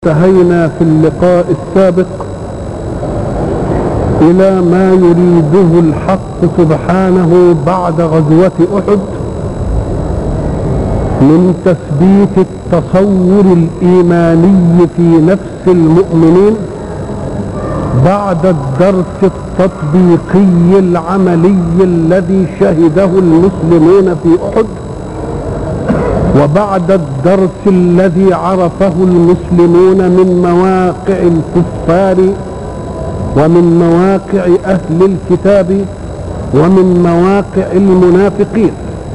انتهينا في اللقاء السابق الى ما يريده الحق سبحانه بعد غزوه احد من تثبيت التصور الايماني في نفس المؤمنين بعد الدرس التطبيقي العملي الذي شهده المسلمون في احد وبعد الدرس الذي عرفه المسلمون من مواقع الكفار ومن مواقع اهل الكتاب ومن مواقع المنافقين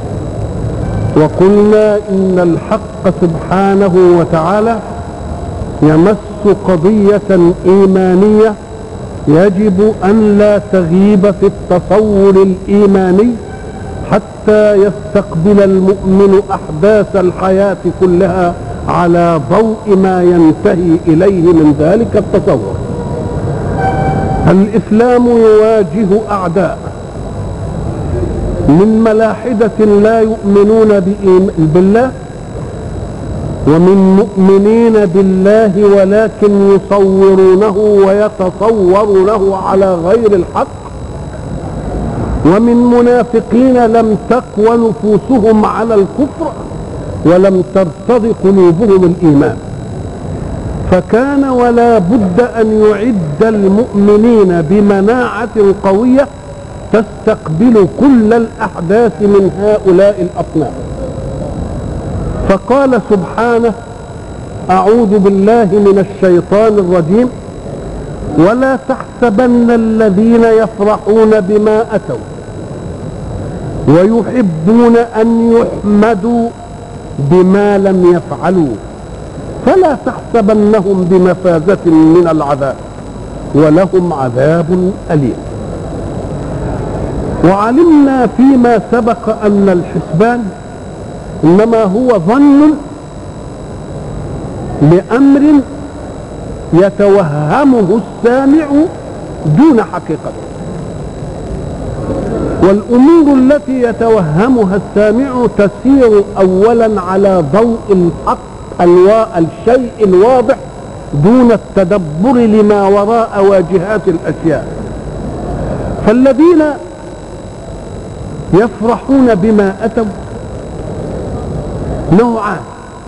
وقلنا ان الحق سبحانه وتعالى يمس قضيه ايمانيه يجب ان لا تغيب في التصور الايماني حتى يستقبل المؤمن احداث الحياه كلها على ضوء ما ينتهي اليه من ذلك التصور الاسلام يواجه اعداء من ملاحده لا يؤمنون بالله ومن مؤمنين بالله ولكن يصورونه ويتصورونه على غير الحق ومن منافقين لم تقوى نفوسهم على الكفر ولم ترتض قلوبهم الايمان فكان ولا بد ان يعد المؤمنين بمناعه قويه تستقبل كل الاحداث من هؤلاء الاصناف فقال سبحانه اعوذ بالله من الشيطان الرجيم ولا تحسبن الذين يفرحون بما اتوا ويحبون ان يحمدوا بما لم يفعلوا فلا تحسبنهم بمفازه من العذاب ولهم عذاب اليم وعلمنا فيما سبق ان الحسبان انما هو ظن لامر يتوهمه السامع دون حقيقته والامور التي يتوهمها السامع تسير اولا على ضوء الحق الشيء الواضح دون التدبر لما وراء واجهات الاشياء فالذين يفرحون بما اتوا نوعان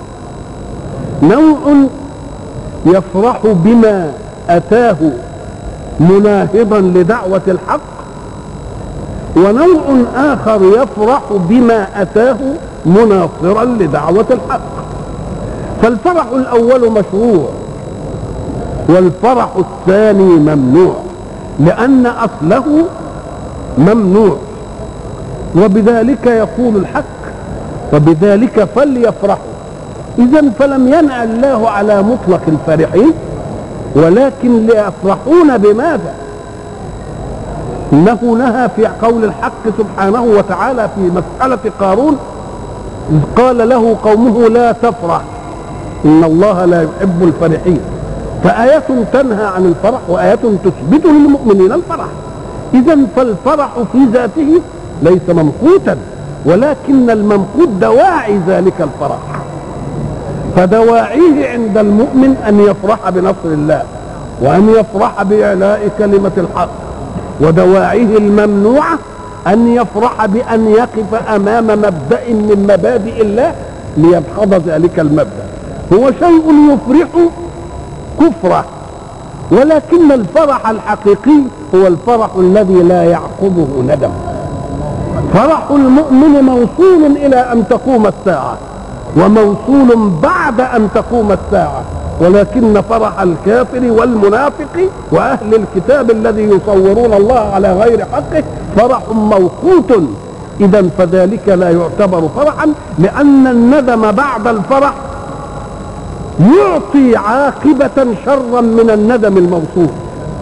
نوع يفرح بما اتاه مناهضا لدعوه الحق ونوع اخر يفرح بما اتاه مناصرا لدعوه الحق فالفرح الاول مشروع والفرح الثاني ممنوع لان اصله ممنوع وبذلك يقول الحق وبذلك فليفرحوا اذا فلم ينع الله على مطلق الفرحين ولكن ليفرحون بماذا انه نهى في قول الحق سبحانه وتعالى في مساله قارون اذ قال له قومه لا تفرح ان الله لا يحب الفرحين فآية تنهى عن الفرح وآية تثبت للمؤمنين الفرح إذا فالفرح في ذاته ليس ممقوتا ولكن الممقوت دواعي ذلك الفرح فدواعيه عند المؤمن ان يفرح بنصر الله وان يفرح باعلاء كلمه الحق ودواعيه الممنوعه ان يفرح بان يقف امام مبدا من مبادئ الله ليدحض ذلك المبدا هو شيء يفرح كفره ولكن الفرح الحقيقي هو الفرح الذي لا يعقبه ندم فرح المؤمن موصول الى ان تقوم الساعه وموصول بعد ان تقوم الساعه ولكن فرح الكافر والمنافق واهل الكتاب الذي يصورون الله على غير حقه فرح موقوت اذا فذلك لا يعتبر فرحا لان الندم بعد الفرح يعطي عاقبه شرا من الندم الموصول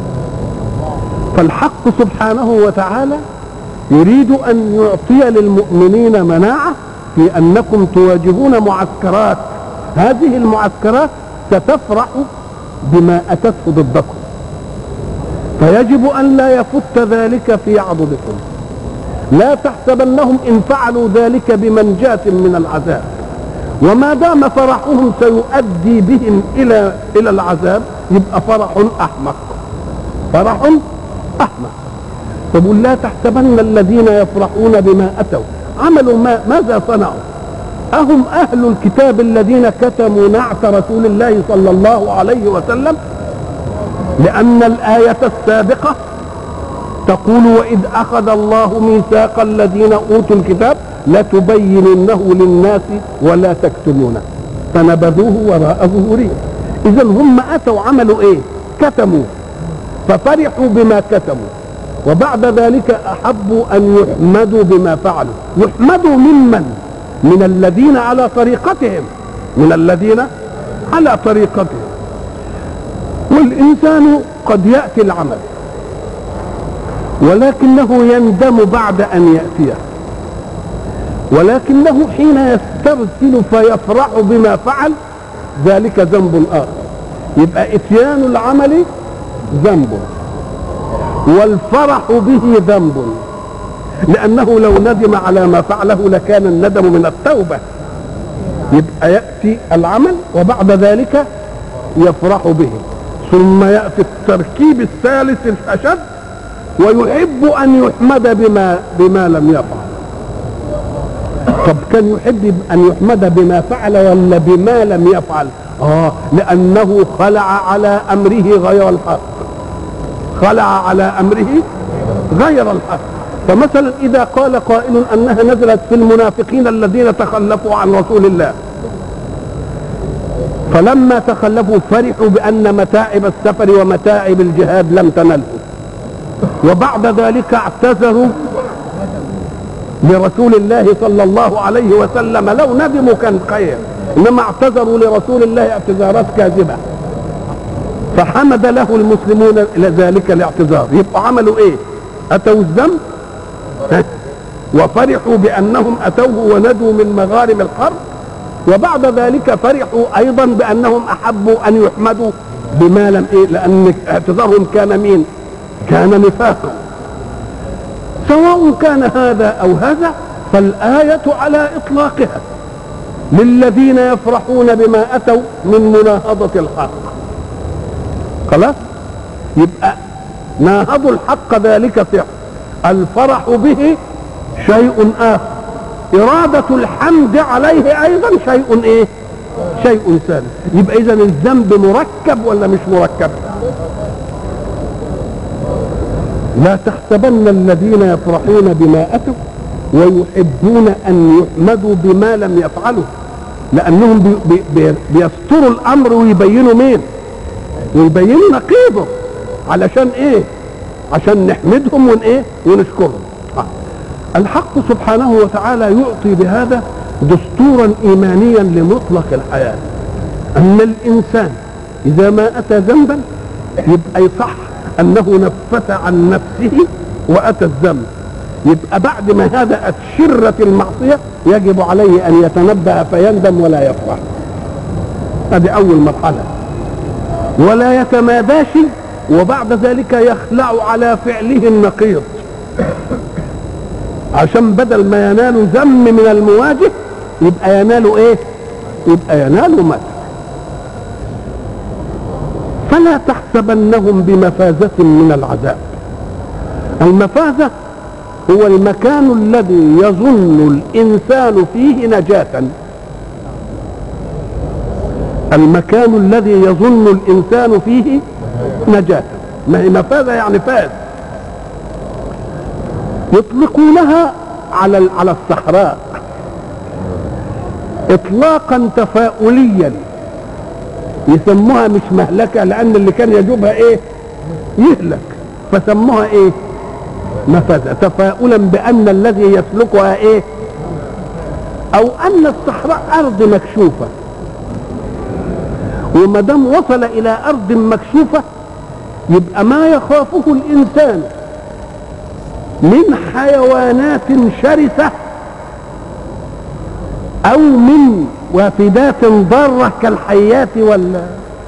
فالحق سبحانه وتعالى يريد ان يعطي للمؤمنين مناعه في انكم تواجهون معسكرات هذه المعسكرات ستفرح بما اتته ضدكم فيجب ان لا يفت ذلك في عضدكم لا تحسبنهم ان فعلوا ذلك بمنجاة من العذاب وما دام فرحهم سيؤدي بهم الى الى العذاب يبقى فرح احمق فرح احمق طب لا تحسبن الذين يفرحون بما اتوا عملوا ما ماذا صنعوا أهم أهل الكتاب الذين كتموا نعت رسول الله صلى الله عليه وسلم لأن الآية السابقة تقول وإذ أخذ الله ميثاق الذين أوتوا الكتاب لتبيننه للناس ولا تكتمونه فنبذوه وراء ظهورهم إذا هم أتوا عملوا إيه؟ كتموا ففرحوا بما كتموا وبعد ذلك أحبوا أن يحمدوا بما فعلوا يحمدوا ممن من الذين على طريقتهم من الذين على طريقتهم والإنسان قد يأتي العمل ولكنه يندم بعد أن يأتيه ولكنه حين يسترسل فيفرح بما فعل ذلك ذنب آخر يبقى إتيان العمل ذنب والفرح به ذنب لأنه لو ندم على ما فعله لكان الندم من التوبة يبقى يأتي العمل وبعد ذلك يفرح به ثم يأتي التركيب الثالث الأشد ويحب أن يحمد بما بما لم يفعل طب كان يحب أن يحمد بما فعل ولا بما لم يفعل آه لأنه خلع على أمره غير الحق خلع على أمره غير الحق فمثلا إذا قال قائل أنها نزلت في المنافقين الذين تخلفوا عن رسول الله فلما تخلفوا فرحوا بأن متاعب السفر ومتاعب الجهاد لم تنلهم وبعد ذلك اعتذروا لرسول الله صلى الله عليه وسلم لو ندموا كان خير انما اعتذروا لرسول الله اعتذارات كاذبه فحمد له المسلمون الى ذلك الاعتذار يبقوا عملوا ايه اتوا الذنب وفرحوا بانهم اتوه وندوا من مغارم الحرب وبعد ذلك فرحوا ايضا بانهم احبوا ان يحمدوا بما لم ايه لان اعتذارهم كان مين كان نفاقا سواء كان هذا او هذا فالايه على اطلاقها للذين يفرحون بما اتوا من مناهضه الحق خلاص يبقى ناهضوا الحق ذلك فعل الفرح به شيء آخر إرادة الحمد عليه أيضا شيء إيه شيء ثالث يبقى إذا الذنب مركب ولا مش مركب لا تحسبن الذين يفرحون بما أتوا ويحبون أن يحمدوا بما لم يفعلوا لأنهم بي بي بيستروا الأمر ويبينوا مين ويبينوا نقيضه علشان إيه عشان نحمدهم ون ايه ونشكرهم الحق سبحانه وتعالى يعطي بهذا دستورا ايمانيا لمطلق الحياه ان الانسان اذا ما اتى ذنبا يبقى يصح انه نفث عن نفسه واتى الذنب يبقى بعد ما هدأت شرة المعصية يجب عليه أن يتنبه فيندم ولا يفرح هذه أول مرحلة ولا يتماداش وبعد ذلك يخلع على فعله النقيض عشان بدل ما ينال ذم من المواجه يبقى ينال ايه يبقى ينال مدح فلا تحسبنهم بمفازة من العذاب المفازة هو المكان الذي يظن الإنسان فيه نجاة المكان الذي يظن الإنسان فيه نجاة ما هي مفازة يعني فاز يطلقونها على على الصحراء اطلاقا تفاؤليا يسموها مش مهلكة لان اللي كان يجوبها ايه يهلك فسموها ايه مفازة تفاؤلا بان الذي يسلكها ايه او ان الصحراء ارض مكشوفة وما دام وصل الى ارض مكشوفة يبقى ما يخافه الانسان من حيوانات شرسة او من وافدات ضارة كالحيات وال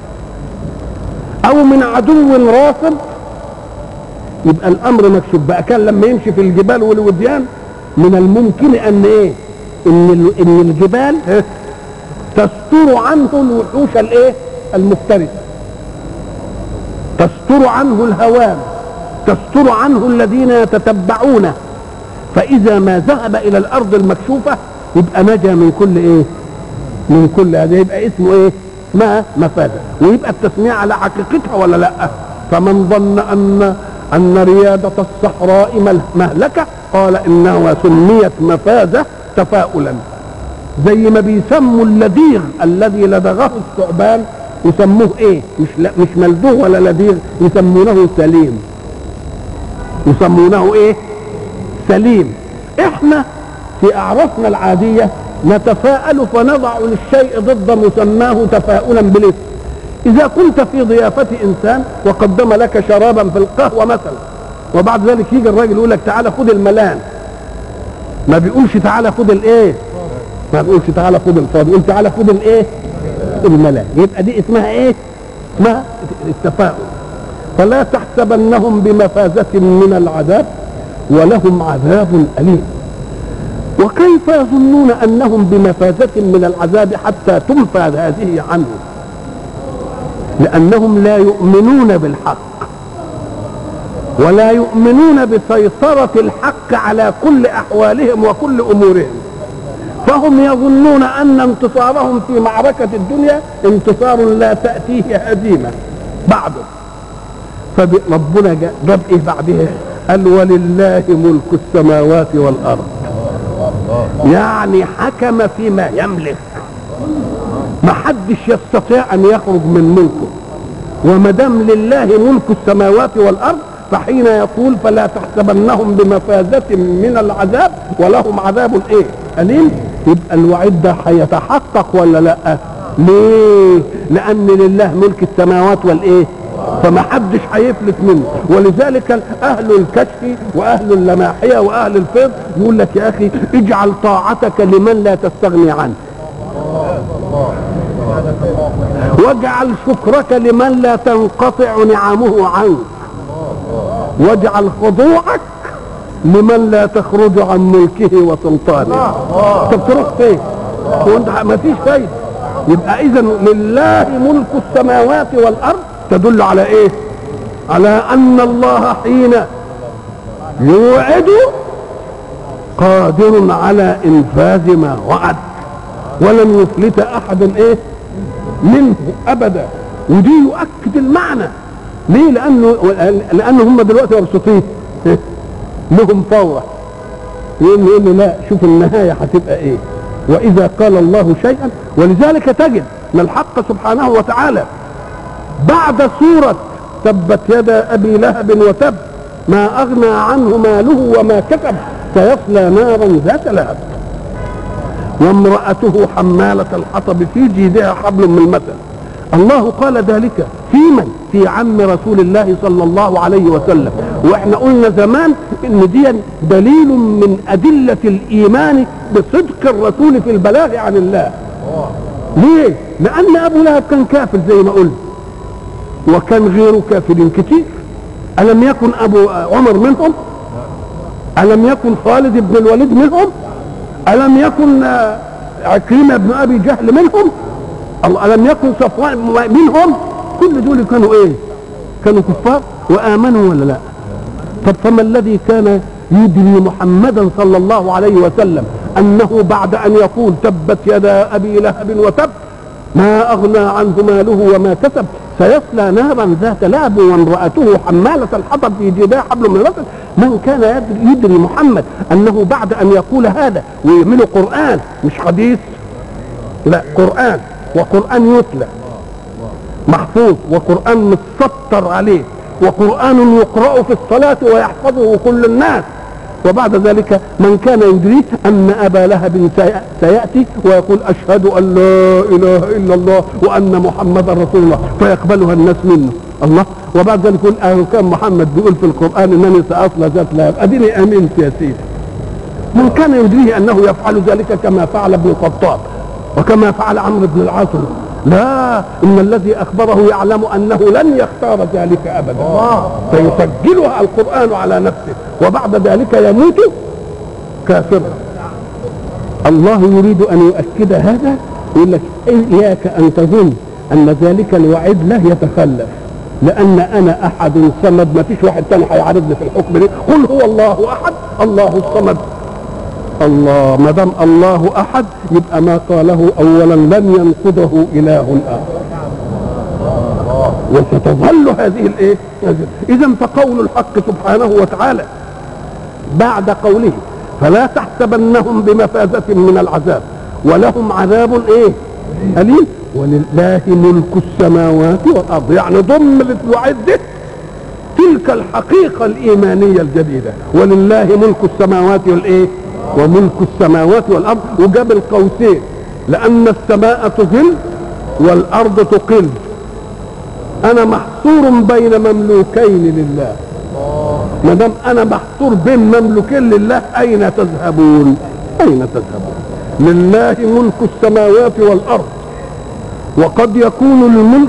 او من عدو راصد يبقى الامر مكشوف بقى كان لما يمشي في الجبال والوديان من الممكن ان ايه ان ان الجبال تستر عنه الوحوش الايه المفترسه تستر عنه الهوام تستر عنه الذين يتتبعونه فاذا ما ذهب الى الارض المكشوفه يبقى نجا من كل ايه من كل هذا يبقى اسمه ايه ما مفازة ويبقى التسمية على حقيقتها ولا لا فمن ظن ان ان ريادة الصحراء مهلكة قال انها سميت مفازة تفاؤلا زي ما بيسموا اللديغ الذي لدغه الثعبان يسموه ايه مش لا مش ملدوغ ولا لديغ يسمونه سليم يسمونه ايه سليم احنا في اعرافنا العاديه نتفاءل فنضع للشيء ضد مسماه تفاؤلا بالاسم اذا كنت في ضيافه انسان وقدم لك شرابا في القهوه مثلا وبعد ذلك يجي الراجل يقول لك تعالى خد الملان ما بيقولش تعالى خد الايه ما بيقولش تعالى خد الفاضي يقول تعالى خد الايه الملان يبقى دي اسمها ايه اسمها التفاؤل فلا تحسبنهم بمفازة من العذاب ولهم عذاب أليم وكيف يظنون أنهم بمفازة من العذاب حتى تنفى هذه عنهم لأنهم لا يؤمنون بالحق ولا يؤمنون بسيطرة الحق على كل أحوالهم وكل أمورهم فهم يظنون أن انتصارهم في معركة الدنيا انتصار لا تأتيه هزيمة بعده فربنا جاب ايه بعدها قال ولله ملك السماوات والارض يعني حكم فيما يملك ما حدش يستطيع ان يخرج من ملكه وما دام لله ملك السماوات والارض فحين يقول فلا تحسبنهم بمفازة من العذاب ولهم عذاب ايه أليم يبقى الوعيد ده هيتحقق ولا لا ليه لأن لله ملك السماوات والايه فما حدش هيفلت منه ولذلك اهل الكشف واهل اللماحيه واهل الفيض يقول لك يا اخي اجعل طاعتك لمن لا تستغني عنه واجعل شكرك لمن لا تنقطع نعمه عنك واجعل خضوعك لمن لا تخرج عن ملكه وسلطانه طب تروح فين وانت ما فيش فايده يبقى اذا لله ملك السماوات والارض تدل على ايه على ان الله حين يوعد قادر على انفاذ ما وعد ولن يفلت احد ايه منه ابدا ودي يؤكد المعنى ليه لانه لانه هم دلوقتي مبسوطين لهم فوره يقول يقول لا شوف النهايه هتبقى ايه واذا قال الله شيئا ولذلك تجد ان الحق سبحانه وتعالى بعد سورة تبت يدا أبي لهب وتب ما أغنى عنه ماله وما كسب سيصلى نارا ذات لهب وامرأته حمالة الحطب في جيدها حبل من مثل الله قال ذلك في من في عم رسول الله صلى الله عليه وسلم واحنا قلنا زمان ان دي دليل من ادله الايمان بصدق الرسول في البلاغ عن الله ليه لان ابو لهب كان كافر زي ما قلنا وكان غيره كافر كتير ألم يكن أبو عمر منهم ألم يكن خالد بن الوليد منهم ألم يكن عكرمة بن أبي جهل منهم ألم يكن صفوان منهم كل دول كانوا إيه كانوا كفار وآمنوا ولا لا طب فما الذي كان يدري محمدا صلى الله عليه وسلم أنه بعد أن يقول تبت يدا أبي لهب وتب ما أغنى عنه ماله وما كسب سيصلى نارا ذات لهب وامرأته حمالة الحطب في جيدها حبل من الرسل من كان يدري, يدري محمد أنه بعد أن يقول هذا ويعمله قرآن مش حديث لا قرآن وقرآن يتلى محفوظ وقرآن متسطر عليه وقرآن يقرأ في الصلاة ويحفظه كل الناس وبعد ذلك من كان يدري أن أبا لهب سيأتي ويقول أشهد أن لا إله إلا الله وأن محمدا رسول الله فيقبلها الناس منه الله وبعد ذلك يقول أهو كان محمد بيقول في القرآن أنني سأصلى ذات لهب أديني أمنت يا سيدي من كان يدريه أنه يفعل ذلك كما فعل ابن الخطاب وكما فعل عمرو بن العاص لا ان الذي اخبره يعلم انه لن يختار ذلك ابدا فيسجلها القران على نفسه وبعد ذلك يموت كافرا الله يريد ان يؤكد هذا يقول لك إياك أن تظن أن ذلك الوعيد له يتخلف لأن أنا أحد صمد ما فيش واحد تاني هيعارضني في الحكم ده قل هو الله أحد الله الصمد الله ما دام الله أحد يبقى ما قاله أولا لن ينقضه إله آخر وستظل هذه الايه اذا فقول الحق سبحانه وتعالى بعد قوله فلا تحسبنهم بمفازة من العذاب ولهم عذاب ايه أليم ولله ملك السماوات والأرض يعني ضم الوعد ده تلك الحقيقة الإيمانية الجديدة ولله ملك السماوات والإيه وملك السماوات والأرض وجاب القوسين لأن السماء تظل والأرض تقل أنا محصور بين مملوكين لله ما دام أنا محصور بين مملوكين لله أين تذهبون؟ أين تذهبون؟ لله ملك السماوات والأرض وقد يكون الملك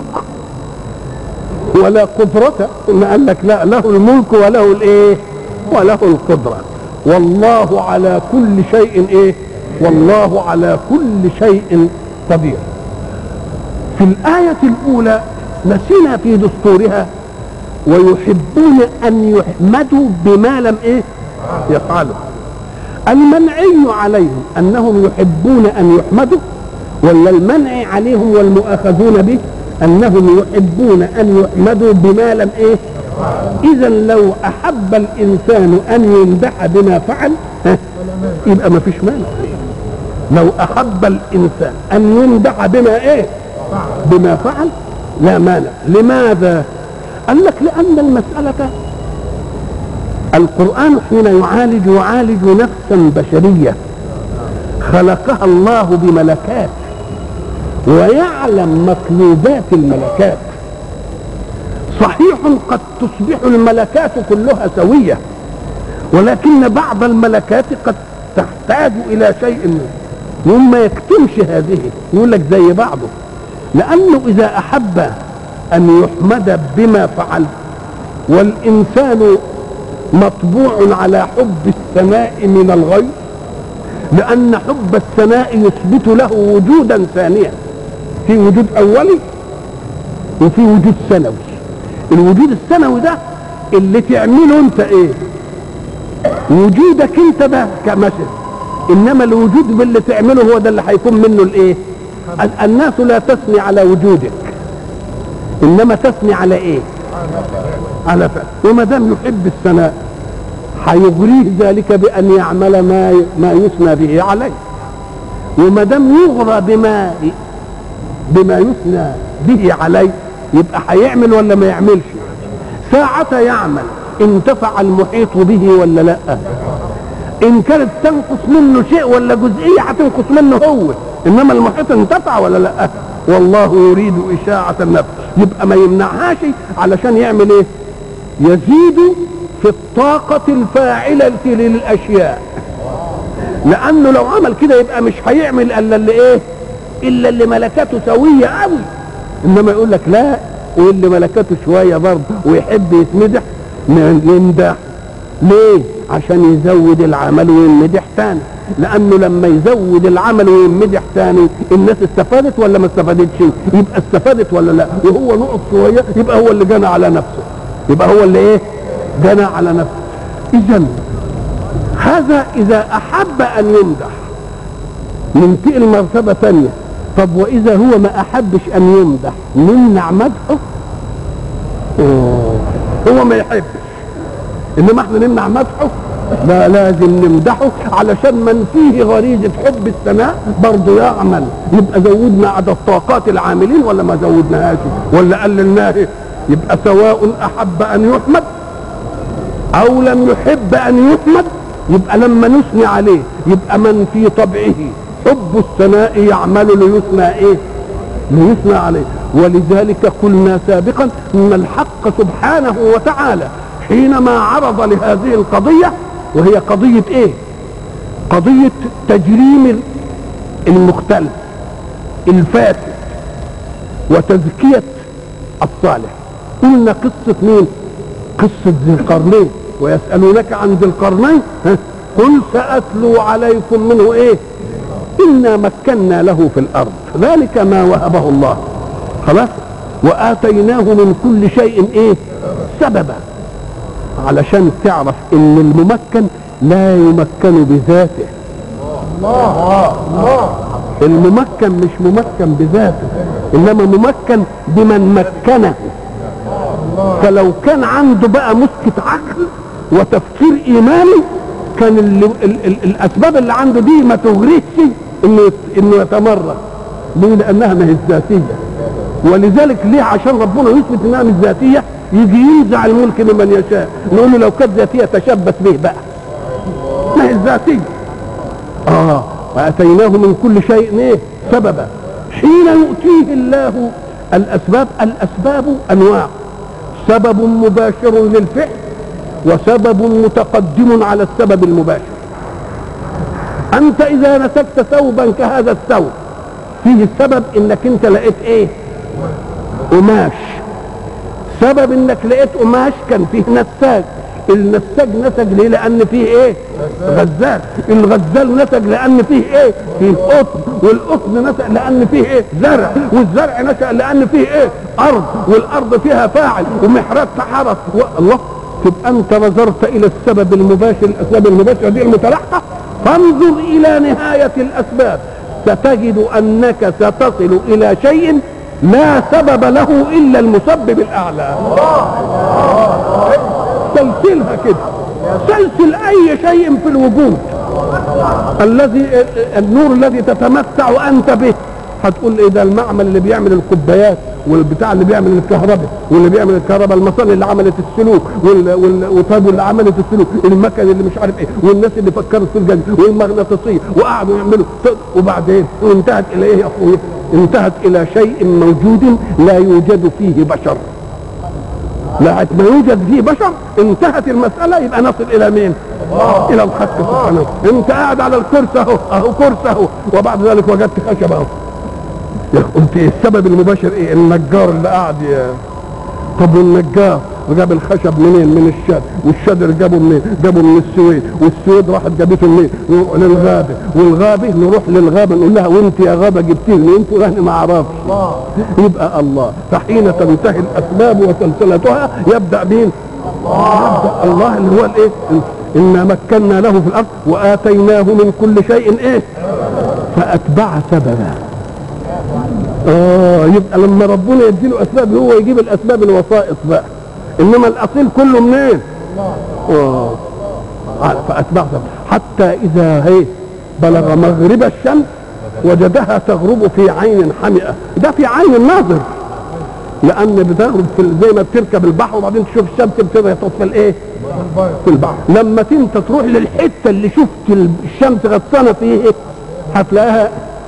ولا قدرة إن قال لك لا له الملك وله الإيه؟ وله القدرة والله على كل شيء إيه؟ والله على كل شيء قدير في الآية الأولى نسينا في دستورها ويحبون أن يحمدوا بما لم إيه؟ يفعلوا المنعي عليهم أنهم يحبون أن يحمدوا ولا المنع عليهم والمؤاخذون به انهم يحبون ان يحمدوا بما لم ايه اذا لو احب الانسان ان يمدح بما فعل ها يبقى ما فيش مانع لو احب الانسان ان يمدح بما ايه بما فعل لا مانع لماذا قال لك لان المساله القران حين يعالج يعالج نفسا بشريه خلقها الله بملكات ويعلم مطلوبات الملكات صحيح قد تصبح الملكات كلها سوية ولكن بعض الملكات قد تحتاج إلى شيء منه وما يكتمش هذه يقول لك زي بعضه لأنه إذا أحب أن يحمد بما فعل والإنسان مطبوع على حب الثناء من الغير لأن حب الثناء يثبت له وجودا ثانيا في وجود أولي وفي وجود ثانوي الوجود الثانوي ده اللي تعمله انت ايه وجودك انت ده كمثل انما الوجود باللي تعمله هو ده اللي هيكون منه الايه الناس لا تثني على وجودك انما تثني على ايه على فعل وما دام يحب الثناء هيغريه ذلك بان يعمل ما ما يثنى به عليه وما دام يغرى بما بما يثنى به عليه يبقى هيعمل ولا ما يعملش ساعة يعمل انتفع المحيط به ولا لا ان كانت تنقص منه شيء ولا جزئية هتنقص منه هو انما المحيط انتفع ولا لا والله يريد اشاعة النفس يبقى ما يمنعهاش علشان يعمل ايه يزيد في الطاقة الفاعلة للأشياء لأنه لو عمل كده يبقى مش هيعمل إلا اللي إيه إلا اللي ملكاته سوية قوي إنما يقول لك لا واللي ملكاته شوية برضه ويحب يتمدح يمدح ليه؟ عشان يزود العمل ويمدح تاني لأنه لما يزود العمل ويمدح تاني الناس استفادت ولا ما استفادتش؟ يبقى استفادت ولا لا؟ وهو نقط شوية يبقى هو اللي جنى على نفسه يبقى هو اللي إيه؟ جنى على نفسه اذا هذا اذا احب ان يمدح ننتقل مرتبة ثانية طب واذا هو ما احبش ان يمدح نمنع مدحه هو ما يحبش انما احنا نمنع مدحه لا لازم نمدحه علشان من فيه غريزة حب الثناء برضه يعمل يبقى زودنا عدد طاقات العاملين ولا ما زودناهاش ولا قللناه يبقى سواء احب ان يحمد او لم يحب ان يحمد يبقى لما نثني عليه يبقى من في طبعه حب الثناء يعمل ليثنى ايه ليثنى عليه ولذلك قلنا سابقا ان الحق سبحانه وتعالى حينما عرض لهذه القضية وهي قضية ايه قضية تجريم المختل الفاسد وتزكية الصالح قلنا قصة مين قصة ذي القرنين ويسألونك عن ذي القرنين ها؟ قل سأتلو عليكم منه ايه إنا مكنا له في الأرض ذلك ما وهبه الله خلاص وآتيناه من كل شيء إيه سببا علشان تعرف إن الممكن لا يمكن بذاته الله الله الممكن مش ممكن بذاته انما ممكن بمن مكنه فلو كان عنده بقى مسكة عقل وتفكير ايماني كان ال ال ال الاسباب اللي عنده دي ما تغريش انه يت- انه يتمرد ليه لانها ما هي ذاتيه ولذلك ليه عشان ربنا يثبت انها مش ذاتيه يجي ينزع الملك لمن يشاء نقول له لو كانت ذاتيه تشبث به بقى ما هي ذاتيه اه واتيناه من كل شيء ايه سببا حين يؤتيه الله الاسباب الاسباب انواع سبب مباشر للفعل وسبب متقدم على السبب المباشر انت اذا نسكت ثوبا كهذا الثوب فيه السبب انك انت لقيت ايه قماش سبب انك لقيت قماش كان فيه نساج النساج نسج ليه لان فيه ايه غزال الغزال نسج لان فيه ايه فيه قطن والقطن نسج لان فيه ايه زرع والزرع نشأ لان فيه ايه ارض والارض فيها فاعل ومحرات سحرت و... الله تبقى انت نظرت الى السبب المباشر الاسباب المباشره دي المتلاحقه فانظر الى نهايه الاسباب ستجد انك ستصل الى شيء لا سبب له الا المسبب الاعلى سلسلها كده سلسل اي شيء في الوجود الذي النور الذي تتمتع انت به هتقول ايه ده المعمل اللي بيعمل الكوبايات والبتاع اللي بيعمل الكهرباء واللي بيعمل الكهرباء المصانع اللي عملت السلوك وال... وال... وطيب اللي عملت السلوك المكن اللي مش عارف ايه والناس اللي فكرت في الجنة والمغناطيسية وقعدوا يعملوا وبعدين وانتهت الى ايه يا اخويا انتهت الى شيء موجود لا يوجد فيه بشر لغايه ما يوجد فيه بشر انتهت المساله يبقى نصل الى مين؟ الى الخلق سبحانه انت قاعد على الكرسي اهو اهو كرسي اهو وبعد ذلك وجدت خشب اهو يا قلت ايه السبب المباشر ايه النجار اللي قاعد ي... طب والنجار جاب الخشب منين من الشد والشدر جابه منين جابه من السويد والسويد راحت جابته منين نروح للغابه والغابه نروح للغابه نقول لها وانت يا غابه جبتيني وانت انا ما اعرفش يبقى الله فحين تنتهي الاسباب وسلسلتها يبدا مين يبدا الله اللي هو الايه انا مكنا له في الارض واتيناه من كل شيء ايه فاتبع سببا اه يبقى لما ربنا يديله اسباب هو يجيب الاسباب الوسائط بقى انما الاصيل كله منين اه فاتبع سببا حتى اذا هي بلغ مغرب الشمس وجدها تغرب في عين حمئه ده في عين الناظر لان بتغرب في زي ما بتركب البحر وبعدين تشوف الشمس بتبقى في الايه في البحر لما انت تروح للحته اللي شفت الشمس غطسانه فيه هتلاقيها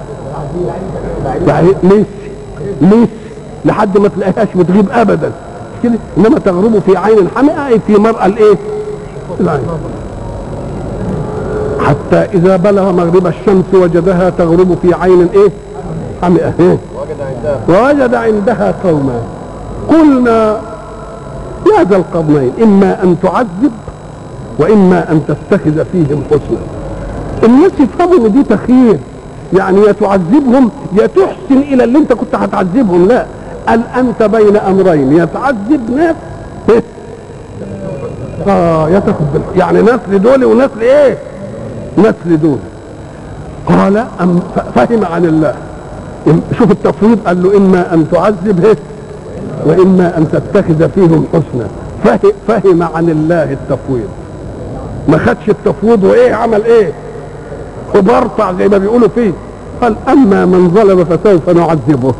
يعني ليس ليس لحد ما تلاقيهاش بتغيب ابدا مش كده انما تغرب في عين حمئه اي في مرأى الايه العين حتى اذا بلغ مغرب الشمس وجدها تغرب في عين ايه حمئه إيه؟ ووجد عندها قوما قلنا يا ذا القرنين اما ان تعذب واما ان تتخذ فيهم حسنا الناس يفهموا ان دي تخيير يعني يا تعذبهم يا تحسن الى اللي انت كنت هتعذبهم لا قال انت بين امرين يا تعذب ناس إيه؟ اه يا تاخد بالحق. يعني نسل دول ونسل ايه نسل دول قال أم ف- فهم عن الله إم- شوف التفويض قال له اما ان تعذب إيه؟ واما ان تتخذ فيهم حسنا فه- فهم عن الله التفويض ما خدش التفويض وايه عمل ايه وبرطع زي ما بيقولوا فيه قال اما من ظلم فسوف نعذبه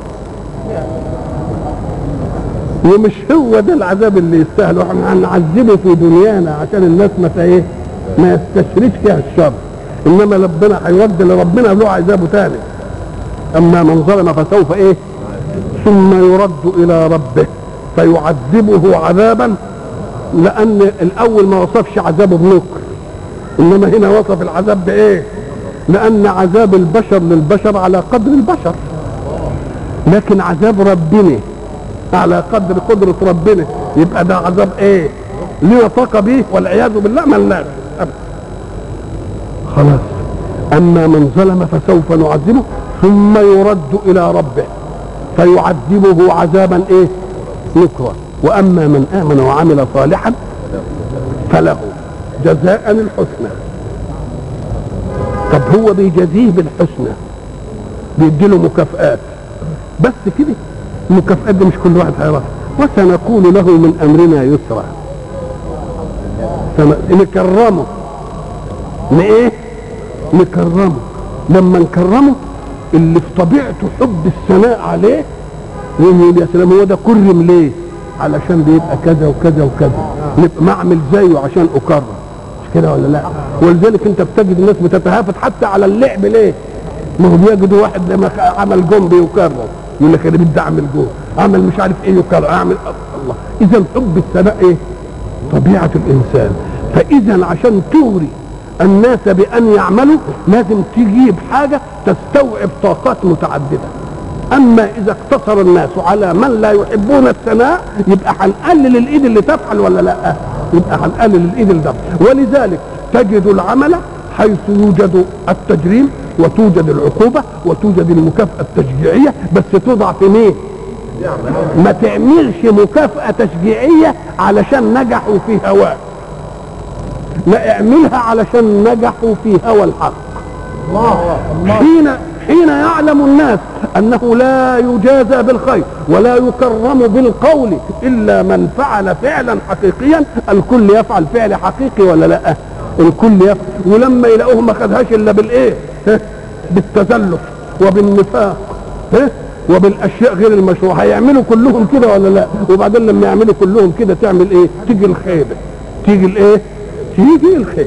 ومش هو ده العذاب اللي يستاهل احنا هنعذبه في دنيانا عشان الناس ما ت- ايه ما يستشريش فيها الشر انما ربنا هيرد لربنا له عذابه تاني اما من ظلم فسوف ايه ثم يرد الى ربه فيعذبه عذابا لان الاول ما وصفش عذابه بنكر انما هنا وصف العذاب بايه لان عذاب البشر للبشر على قدر البشر لكن عذاب ربنا على قدر قدرة ربنا يبقى ده عذاب ايه ليه طاقة به والعياذ بالله ملناش أبدا. خلاص اما من ظلم فسوف نعذبه ثم يرد الى ربه فيعذبه عذابا ايه نكرا واما من امن وعمل صالحا فله جزاء الحسنى طب هو بيجازيه بالحسنى بيديله مكافآت بس كده المكافآت دي مش كل واحد هيعرفها وسنقول له من امرنا يسرا سن- نكرمه ن ايه نكرمه لما نكرمه اللي في طبيعته حب الثناء عليه يقول يا سلام هو ده كرم ليه علشان بيبقى كذا وكذا وكذا نبقى ما اعمل زيه عشان اكرم مش كده ولا لا ولذلك انت بتجد الناس بتتهافت حتى على اللعب ليه ما هو بيجدوا واحد لما خ- عمل جون بيكرم يقول لك انا بدي اعمل جون اعمل مش عارف ايه يكرم اعمل الله اذا حب الثناء ايه طبيعه الانسان فاذا عشان تغري الناس بان يعملوا لازم تجيب حاجه تستوعب طاقات متعدده اما اذا اقتصر الناس على من لا يحبون الثناء يبقى هنقلل الايد اللي تفعل ولا لا يبقى هنقلل الايد اللي تفعل ولذلك تجد العمل حيث يوجد التجريم وتوجد العقوبه وتوجد المكافاه التشجيعيه بس توضع في مين ما تعملش مكافاه تشجيعيه علشان نجحوا في هواك لا اعملها علشان نجحوا في هوى الحق الله الله حين حين يعلم الناس انه لا يجازى بالخير ولا يكرم بالقول الا من فعل فعلا حقيقيا الكل يفعل فعل حقيقي ولا لا الكل يفعل ولما يلاقوه ما خدهاش الا بالايه ها؟ بالتزلف وبالنفاق ها؟ وبالاشياء غير المشروعه هيعملوا كلهم كده ولا لا وبعدين لما يعملوا كلهم كده تعمل ايه تيجي الخيبه تيجي الايه تيجي الخيبه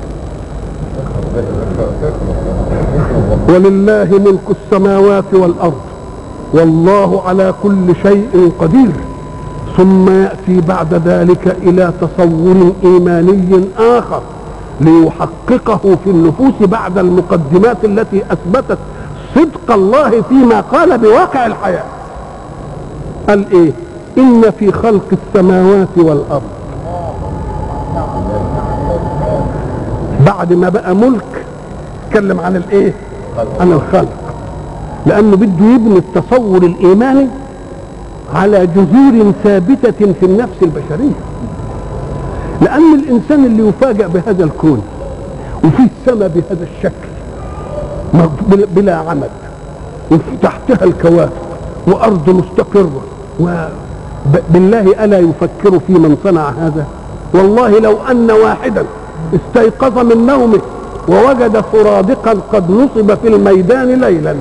ولله ملك السماوات والارض والله على كل شيء قدير ثم ياتي بعد ذلك الى تصور ايماني اخر ليحققه في النفوس بعد المقدمات التي اثبتت صدق الله فيما قال بواقع الحياه قال ايه ان في خلق السماوات والارض بعد ما بقى ملك اتكلم عن الايه عن الخلق لانه بده يبني التصور الايماني على جذور ثابته في النفس البشريه لان الانسان اللي يفاجأ بهذا الكون وفي السماء بهذا الشكل ما- بلا- بلا عمد وفي تحتها الكواكب وارض مستقره و ب- بالله الا يفكر في من صنع هذا والله لو ان واحدا استيقظ من نومه ووجد سرادقا قد نصب في الميدان ليلا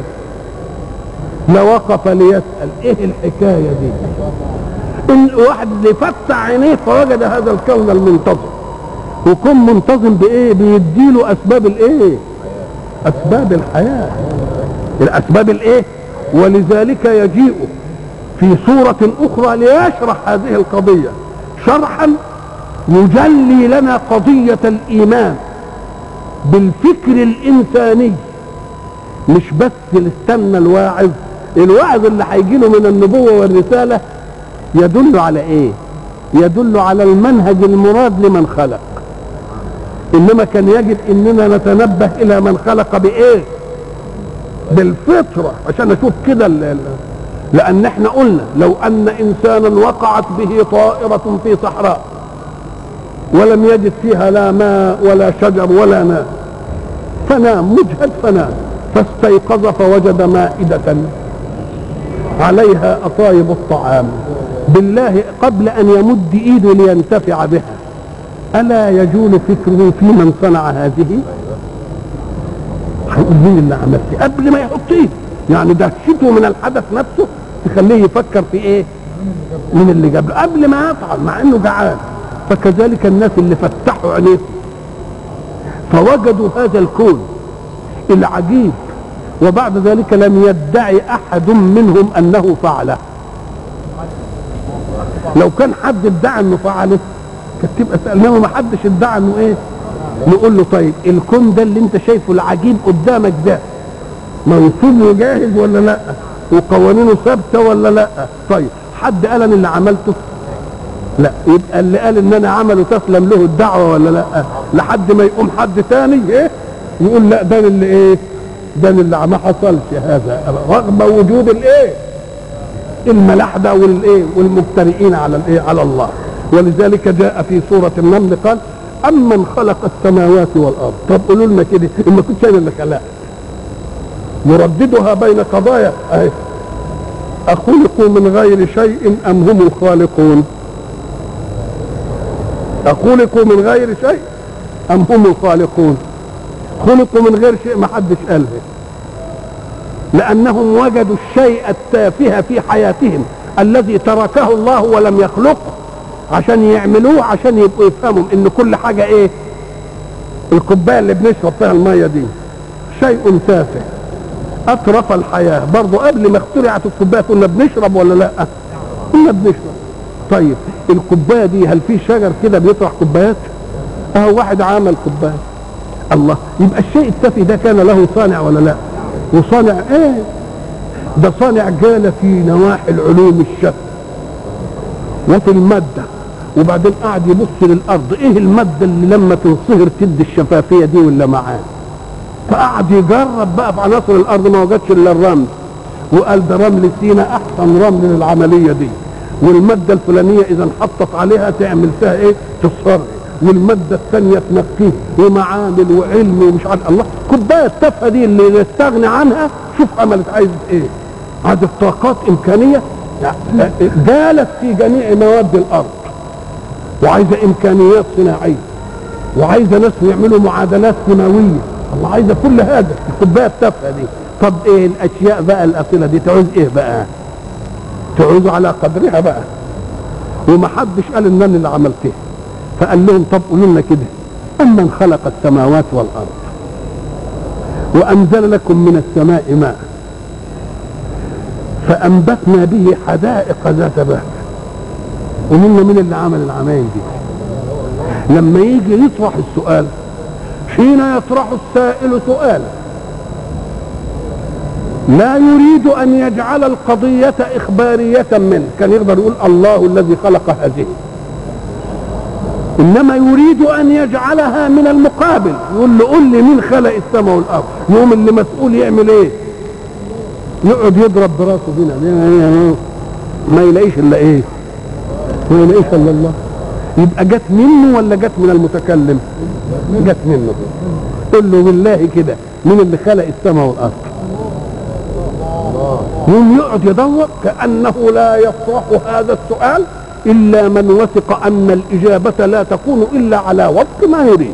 لوقف ليسال ايه الحكايه دي ان واحد اللي فتح عينيه فوجد هذا الكون المنتظم وكون منتظم بايه بيديله اسباب الايه اسباب الحياه الاسباب الايه ولذلك يجيء في صورة أخرى ليشرح هذه القضية شرحا يجلي لنا قضية الإيمان بالفكر الإنساني مش بس استنى الواعظ الواعظ اللي هيجي له من النبوة والرسالة يدل على إيه؟ يدل على المنهج المراد لمن خلق إنما كان يجب إننا نتنبه إلى من خلق بإيه؟ بالفطرة عشان نشوف كده ال- ال- لأن احنا قلنا لو أن إنسانا وقعت به طائرة في صحراء ولم يجد فيها لا ماء ولا شجر ولا نار فنام مجهد فنام فاستيقظ فوجد مائدة عليها أطايب الطعام بالله قبل أن يمد إيده لينتفع بها ألا يجول فكره في من صنع هذه هيقول مين اللي عمل كده قبل ما يحط ايده يعني دهشته من الحدث نفسه تخليه يفكر في ايه من اللي جاب له قبل ما يفعل مع انه جعان فكذلك الناس اللي فتحوا عينيهم فوجدوا هذا الكون العجيب وبعد ذلك لم يدعي احد منهم انه فعله لو كان حد ادعى انه فعله كانت تبقى سالناه ما حدش ادعى انه ايه نقول له طيب الكون ده اللي انت شايفه العجيب قدامك ده منصوب وجاهز ولا لا وقوانينه ثابته ولا لا طيب حد قال انا اللي عملته لا يبقى اللي قال ان انا عمله تسلم له الدعوه ولا لا لحد ما يقوم حد تاني ايه يقول لا ده اللي ايه ده اللي ما حصلش هذا رغم وجود الايه الملاحدة والايه والمفترئين على الايه على الله ولذلك جاء في سورة النمل قال أمن خلق السماوات والأرض طب قولوا لنا كده إن ما كنتش أنا اللي خلقها يرددها بين قضايا أهي أخلقوا من غير شيء أم هم الخالقون أخلقوا من غير شيء أم هم الخالقون خلقوا من غير شيء ما حدش قالها لأنهم وجدوا الشيء التافه في حياتهم الذي تركه الله ولم يخلقه عشان يعملوه عشان يبقوا يفهموا ان كل حاجة ايه الكوباية اللي بنشرب فيها المية دي شيء تافه اطرف الحياة برضو قبل ما اخترعت الكوباية كنا بنشرب ولا لا كنا بنشرب طيب الكوباية دي هل في شجر كده بيطرح كوبايات اهو واحد عمل كوباية الله يبقى الشيء التافه ده كان له صانع ولا لا وصانع ايه ده صانع جال في نواحي العلوم الشتى وفي المادة وبعدين قعد يبص للأرض إيه المادة اللي لما تنصهر تدي الشفافية دي ولا معاه فقعد يجرب بقى في عناصر الأرض ما وجدش إلا الرمل وقال ده رمل سينا أحسن رمل للعملية دي والمادة الفلانية إذا انحطت عليها تعمل فيها إيه تصفر والمادة الثانية تنقيه ومعامل وعلم ومش عارف الله كوباية التافهة دي اللي نستغني عنها شوف عملت عايزة إيه عايزة طاقات إمكانية جالت في جميع مواد الارض وعايزه امكانيات صناعيه وعايزه ناس يعملوا معادلات كيماويه الله عايزه كل هذا الكوبايه التافهه دي طب ايه الاشياء بقى الاصيله دي تعوز ايه بقى تعوز على قدرها بقى وما حدش قال ان انا اللي عملتها فقال لهم طب قولوا لنا كده امن خلق السماوات والارض وانزل لكم من السماء ماء فأنبتنا به حدائق ذات بهجة ومنا من اللي عمل العمايل دي لما يجي يطرح السؤال حين يطرح السائل سؤالا لا يريد أن يجعل القضية إخبارية منه كان يقدر يقول الله الذي خلق هذه إنما يريد أن يجعلها من المقابل يقول له قل لي مين خلق السماء والأرض يوم اللي مسؤول يعمل إيه يقعد يضرب براسه هنا ما يلاقيش الا ايه ما يلاقيش الا الله يبقى جت منه ولا جت من المتكلم جت منه قل له بالله كده مين اللي خلق السماء والارض يوم يقعد يدور كانه لا يطرح هذا السؤال الا من وثق ان الاجابه لا تكون الا على وفق ما يريد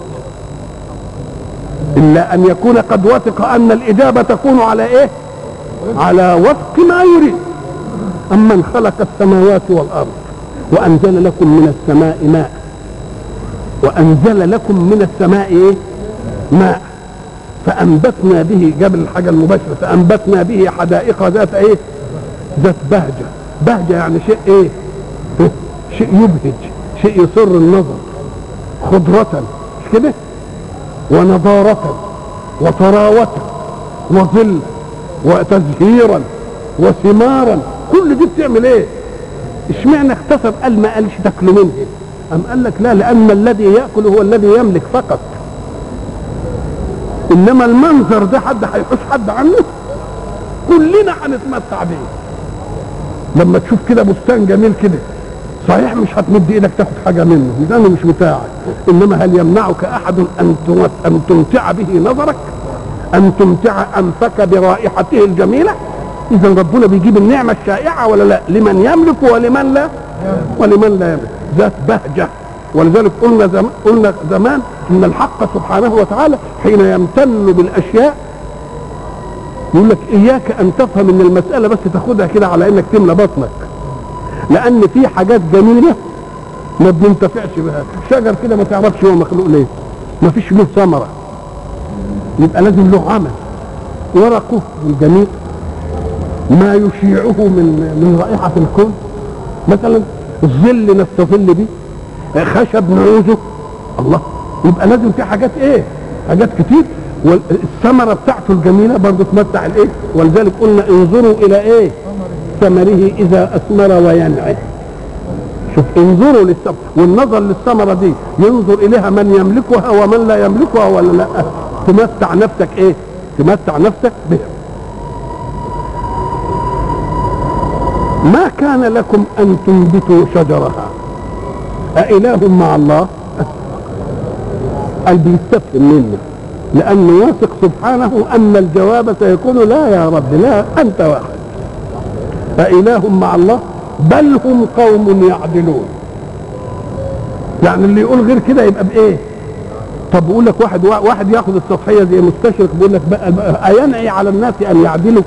الا ان يكون قد وثق ان الاجابه تكون على ايه على وفق ما يريد أمن خلق السماوات والأرض وأنزل لكم من السماء ماء وأنزل لكم من السماء إيه؟ ماء فأنبتنا به قبل الحاجة المباشرة فأنبتنا به حدائق ذات إيه؟ ذات بهجة بهجة يعني شيء إيه؟ شيء يبهج شيء يسر النظر خضرة مش كده؟ ونضارة وطراوة وظل وتزهيرا وثمارا كل دي بتعمل ايه اشمعنى اختصر قال ما قالش تاكلوا منه ام قال لك لا لان الذي ياكل هو الذي يملك فقط انما المنظر ده حد هيحوش حد عنه كلنا هنتمتع بيه لما تشوف كده بستان جميل كده صحيح مش هتمد ايدك تاخد حاجه منه لانه مش بتاعك انما هل يمنعك احد ان ان تمتع به نظرك ان تمتع انفك برائحته الجميله اذا ربنا بيجيب النعمه الشائعه ولا لا لمن يملك ولمن لا ولمن لا يملك ذات بهجه ولذلك قلنا زمان قلنا زمان ان الحق سبحانه وتعالى حين يمتن بالاشياء يقول لك اياك ان تفهم ان المساله بس تاخدها كده على انك تملى بطنك لان في حاجات جميله ما بننتفعش بها شجر كده ما تعرفش هو مخلوق ليه ما فيش له ثمره يبقى لازم له عمل ورقه الجميل ما يشيعه من من رائحه الكون مثلا الظل نستظل به خشب نعوزه الله يبقى لازم في حاجات ايه حاجات كتير والثمره بتاعته الجميله برضه تمتع الايه ولذلك قلنا انظروا الى ايه ثمره اذا اثمر وينعه شوف انظروا للثمره والنظر للثمره دي ينظر اليها من يملكها ومن لا يملكها ولا لا تمتع نفسك ايه تمتع نفسك بها ما كان لكم ان تنبتوا شجرها أإله مع الله قال بيستفهم منه لأنه واثق سبحانه أن الجواب سيكون لا يا رب لا أنت واحد أإله مع الله بل هم قوم يعدلون يعني اللي يقول غير كده يبقى بإيه طب بقول لك واحد واحد ياخذ السطحيه زي مستشرق بيقول لك بقى بقى أينعي على الناس ان يعدلوا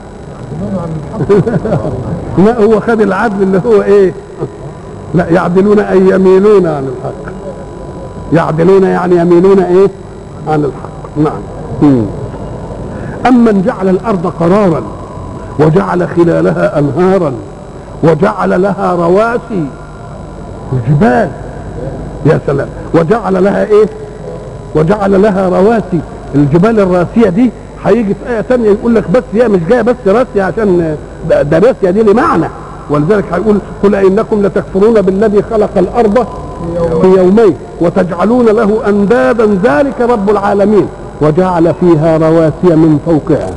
لا هو خد العدل اللي هو ايه لا يعدلون اي يميلون عن الحق يعدلون يعني يميلون ايه عن الحق نعم مم. أمن جعل الأرض قرارا وجعل خلالها أنهارا وجعل لها رواسي وجبال يا سلام وجعل لها ايه وجعل لها رواسي الجبال الراسية دي هيجي في آية ثانية يقول لك بس هي مش جاية بس راسية عشان ده ده راسية دي لمعنى ولذلك هيقول قل إنكم لتكفرون بالذي خلق الأرض في يومين وتجعلون له أندادا ذلك رب العالمين وجعل فيها رواسي من فوقها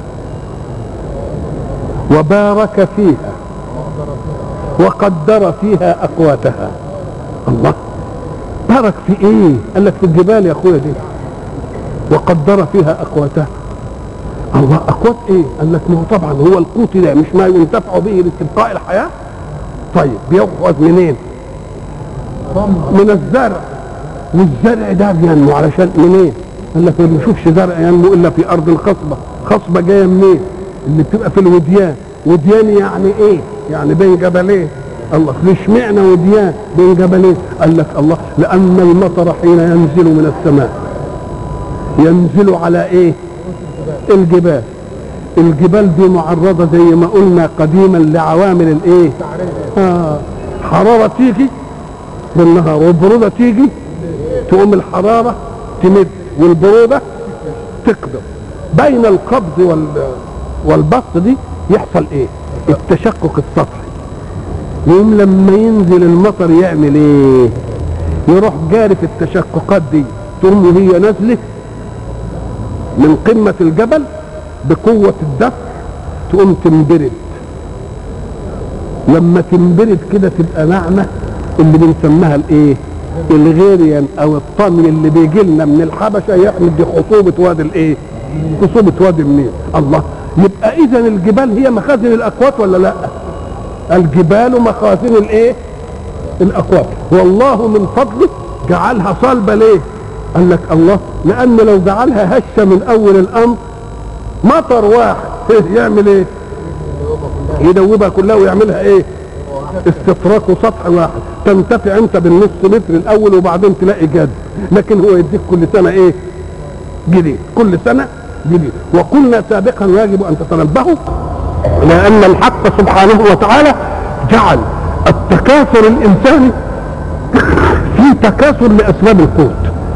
وبارك فيها وقدر فيها أقواتها الله بارك في ايه قال لك في الجبال يا اخويا دي وقدر فيها اقواتها الله اقوات ايه قال لك ما هو طبعا هو القوت ده مش ما ينتفع به لاستبقاء الحياه طيب بيأخذ منين من الزرع والزرع ده بينمو علشان منين قال لك ما بنشوفش زرع ينمو الا في ارض خصبه خصبه جايه منين اللي بتبقى في الوديان وديان يعني ايه يعني بين جبلين الله ليش معنى وديان بين جبلين قال لك الله لان المطر حين ينزل من السماء ينزل على ايه الجبال الجبال دي معرضة زي ما قلنا قديما لعوامل الايه آه. حرارة تيجي بالنهار والبرودة تيجي تقوم الحرارة تمد والبرودة تقدم بين القبض وال والبسط دي يحصل ايه التشقق السطحي يوم لما ينزل المطر يعمل ايه يروح جاري في التشققات دي تقوم وهي نازله من قمة الجبل بقوة الدفع تقوم تنبرد لما تنبرد كده تبقى ناعمة اللي بنسميها الايه الغيريان او الطمي اللي بيجي لنا من الحبشة يعمل دي خصوبة وادي الايه خصوبة وادي النيل الله يبقى اذا الجبال هي مخازن الاكوات ولا لا الجبال مخازن الايه الاكوات والله من فضله جعلها صلبة ليه قال لك الله لان لو جعلها هشة من اول الامر مطر واحد يعمل ايه يدوبها كلها ويعملها ايه استطراق وسطح واحد تنتفع انت بالنص متر الاول وبعدين تلاقي جد لكن هو يديك كل سنة ايه جديد كل سنة جديد وقلنا سابقا يجب ان تتنبهوا لان الحق سبحانه وتعالى جعل التكاثر الانساني في تكاثر لاسباب القوت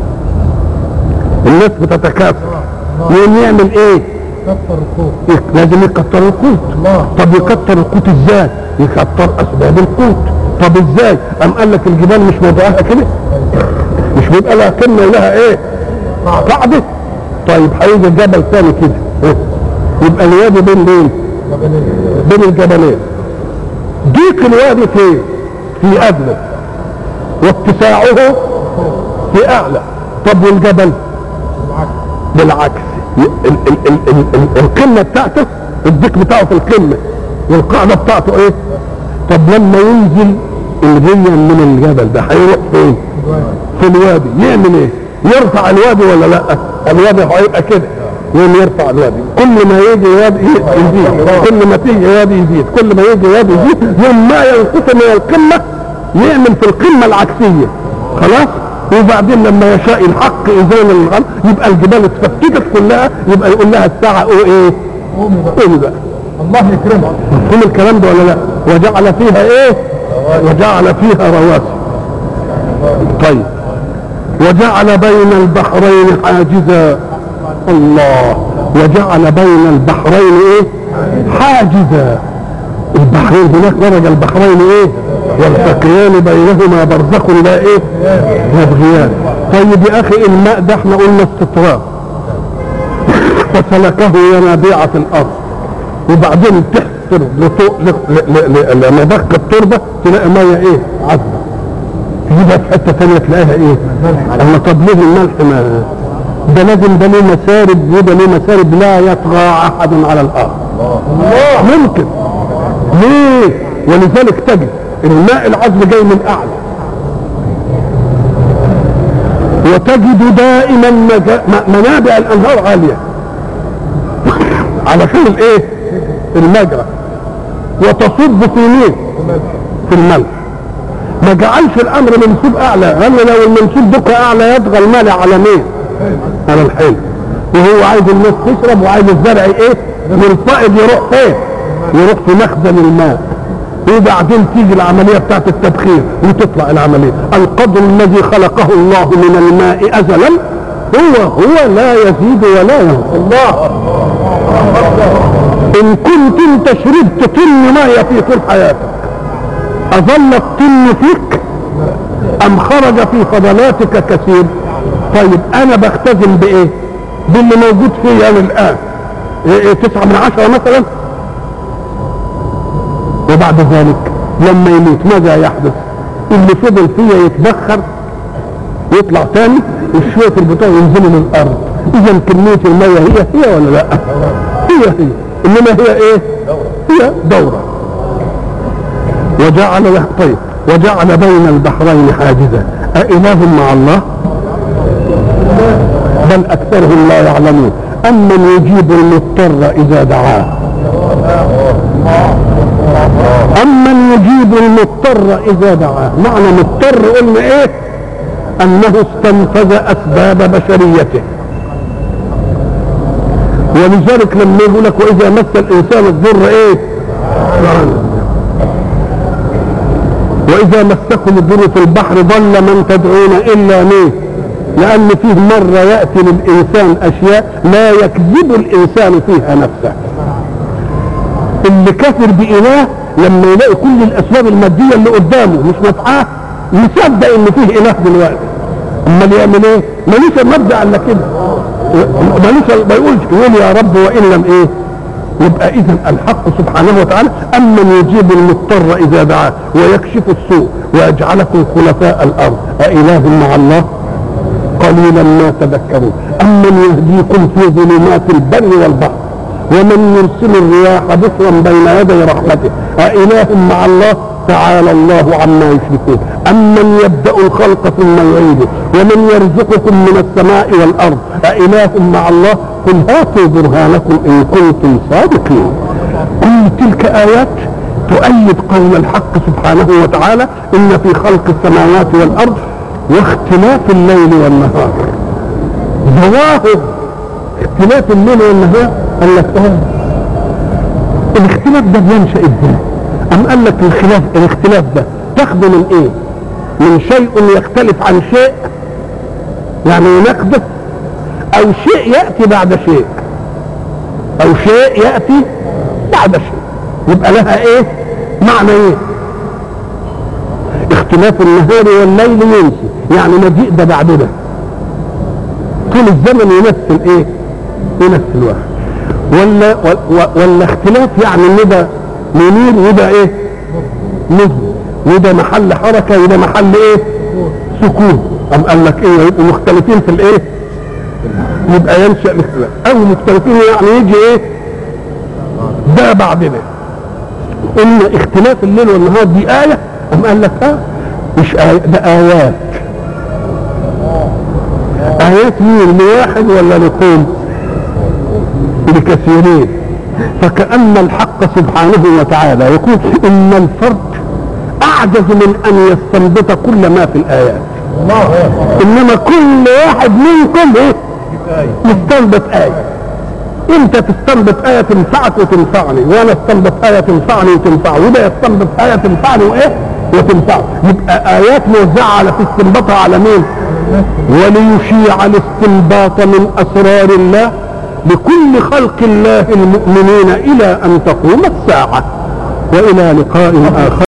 الناس بتتكاثر يقوم يعمل ايه كثر الخوف لازم يكتر القوت الله. طب يكتر القوت ازاي يكتر اسباب القوت طب ازاي ام قال لك الجبال مش موضوعها كده مش بيبقى لها كلمه ولها ايه قاعده طيب هيجي جبل ثاني كده إيه؟ يبقى الوادي بين مين بين الجبلين ضيق الوادي فين في ادنى واتساعه في اعلى طب والجبل بالعكس ال ال ال ال ال القمه بتاعته الديك بتاعه في القمه والقاعده بتاعته ايه طب لما ينزل الغيا من الجبل ده هيروح فين في الوادي يعمل ايه يرفع الوادي ولا لا الوادي هيبقى كده يوم يرفع الوادي كل ما يجي وادي يزيد كل ما تيجي وادي يزيد كل ما يجي وادي يزيد يوم ما ينقص من القمه يعمل في القمه العكسيه خلاص وبعدين لما يشاء الحق ازال الغم يبقى الجبال اتفتتت كلها يبقى يقول لها الساعه او ايه قومي بقى قومي بقى الله يكرمك كل الكلام ده ولا لا وجعل فيها ايه وجعل فيها رواسي طيب وجعل بين البحرين حاجزا الله وجعل بين البحرين ايه حاجزا البحرين هناك مرج البحرين ايه يلتقيان بينهما برزخ لا ايه يبغيان طيب يا اخي الماء ده احنا قلنا استطراد فسلكه ينابيع في الارض وبعدين تحفر لطو- ل- ل- ل- لمضخ التربه تلاقي ميه ايه عذبه تجيبها في حته ثانيه تلاقيها ايه الله طب ليه الملح ما ده لازم ده له مسارب وده له مسارب لا يطغى احد على الارض ممكن ليه ولذلك تجد الماء العذب جاي من اعلى وتجد دائما مجا- م- منابع الانهار عاليه علشان الايه المجرى وتصب في مين في الملح ما جعلش الامر منسوب اعلى لان لو المنسوب دك اعلى يطغى المال على مين على الحلم وهو عايز الناس تشرب وعايز الزرع ايه ينفقد يروح فين يروح في مخزن الماء وبعدين تيجي العمليه بتاعت التبخير وتطلع العمليه القدر الذي خلقه الله من الماء ازلا هو هو لا يزيد ولا ينقص الله ان كنت انت شربت طن ميه في طول حياتك اظل الطن فيك ام خرج في فضلاتك كثير طيب انا بختزن بايه باللي موجود فيا انا الان إيه إيه تسعة من عشرة مثلا وبعد ذلك لما يموت ماذا يحدث اللي فضل فيا يتبخر يطلع تاني وشوية البتاع ينزلوا للارض اذا كمية المية هي هي ولا لا هي هي انما هي ايه هي دورة وجعل له طيب وجعل بين البحرين حاجزا أإله مع الله بل أكثرهم لا يعلمون أمن يجيب المضطر إذا دعاه أمن يجيب المضطر إذا دعاه معنى مضطر قلنا إيه أنه استنفذ أسباب بشريته ولذلك لما يقول لك وإذا مس الإنسان الضر إيه وإذا مسكم الضر في البحر ضل من تدعون إلا مين لأن فيه مرة يأتي للإنسان أشياء لا يكذب الإنسان فيها نفسه اللي كافر بإله لما يلاقي كل الأسباب المادية اللي قدامه مش نافعاه يصدق إن فيه إله دلوقتي أمال يعمل إيه؟ ملوش مبدأ إلا كده ملوش ما يقولش يقول يا رب وإن لم إيه؟ يبقى اذا الحق سبحانه وتعالى امن يجيب المضطر اذا دعاه ويكشف السوء ويجعلكم خلفاء الارض أإله مع الله قليلا ما تذكرون امن يهديكم في ظلمات البر والبحر ومن يرسل الرياح بشرا بين يدي رحمته أإله مع الله تعالى الله عما يشركون أمن يبدأ الخلق ثم يعيده ومن يرزقكم من السماء والأرض أإله مع الله قل هاتوا برهانكم إن كنتم صادقين كل تلك آيات تؤيد قول الحق سبحانه وتعالى إن في خلق السماوات والأرض واختلاف الليل والنهار ظواهر اختلاف الليل والنهار قال لك اه الاختلاف ده بينشأ ازاي؟ أم قال لك الخلاف الاختلاف ده تاخده من ايه؟ من شيء يختلف عن شيء يعني يناقضه او شيء يأتي بعد شيء او شيء يأتي بعد شيء يبقى لها ايه؟ معنى ايه؟ اختلاف النهار والليل ينسي يعني مجيء ده بعد ده طول الزمن يمثل ايه؟ يمثل واحد ولا ولا اختلاف يعني ان ده منير وده ايه مظلم وده محل حركه وده محل ايه سكون ام قال لك ايه يبقوا مختلفين في الايه يبقى ينشا الاختلاف او مختلفين يعني يجي ايه ده بعد ده ان اختلاف الليل والنهار دي ايه ام قال لك اه مش آية ده ايات ايات مين لواحد ولا لقوم لكثيرين فكأن الحق سبحانه وتعالى يقول إن الفرد أعجز من أن يستنبط كل ما في الآيات إنما كل واحد منكم إيه؟ يستنبط آية أنت تستنبط آية تنفعك وتنفعني وأنا استنبط آية تنفعني وتنفعه وده يستنبط آية تنفعني وإيه؟ وتنفعه يبقى آيات موزعة على تستنبطها على مين؟ وليشيع الاستنباط من أسرار الله لكل خلق الله المؤمنين إلى أن تقوم الساعة وإلى لقاء آخر